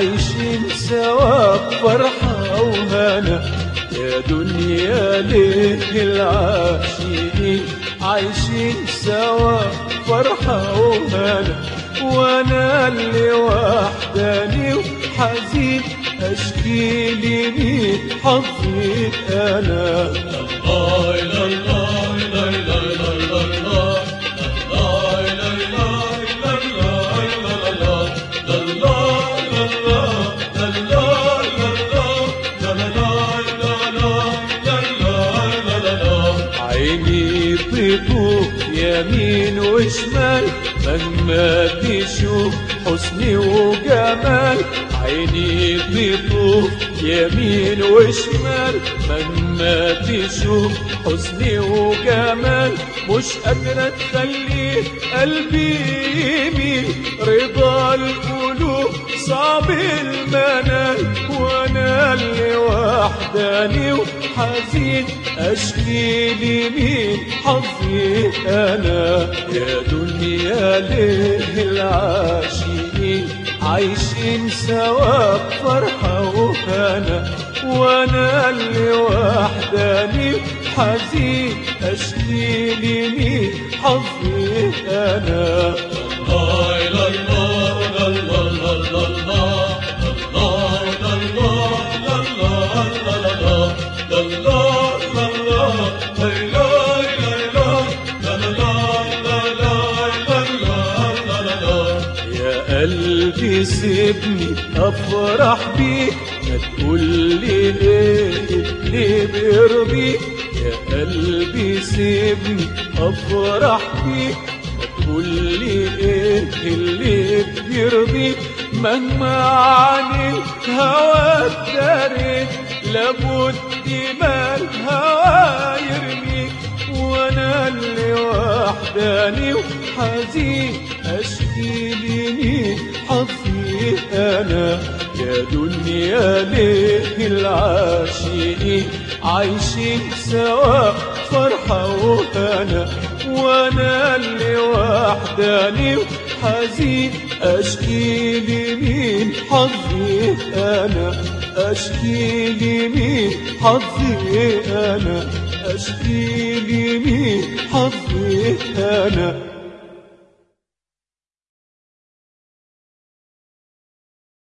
عايشين سوا بفرحة وهنا يا دنيا ليه العاشقين عايشين سوا فرحة وهنا وانا اللي وحداني وحزين اشكي لي مين حظي انا عيني تطوف يمين وشمال مهما تشوف حسني وجمال عيني تطوف يمين وشمال مهما تشوف حسني وجمال مش قادرة تخلي قلبي يميل رضا القلوب صعب المنال وانا اللي وحداني وحزين اشكي لي مين حظي انا يا دنيا ليه العاشقين عايشين سوا بفرحة وهنا وانا اللي وحداني حزين اشكي لي مين حظي انا يا قلبي سيبني افرح بيك ما تقول لي ليه ليه بيرضيك يا قلبي سيبني افرح بيك ما تقول لي ايه اللي بيرضيك مهما عن الهوى اتداريت لابد ما الهوى يرميك وانا اللي وحداني وحزين اشكي لي مين حظي انا يا دنيا ليه العاشقين عايشين سوا فرحة وهنا وانا اللي وحداني وحزين اشكي لي مين حظي انا اشكي لي مين حظي انا اشكي لي مين حظي انا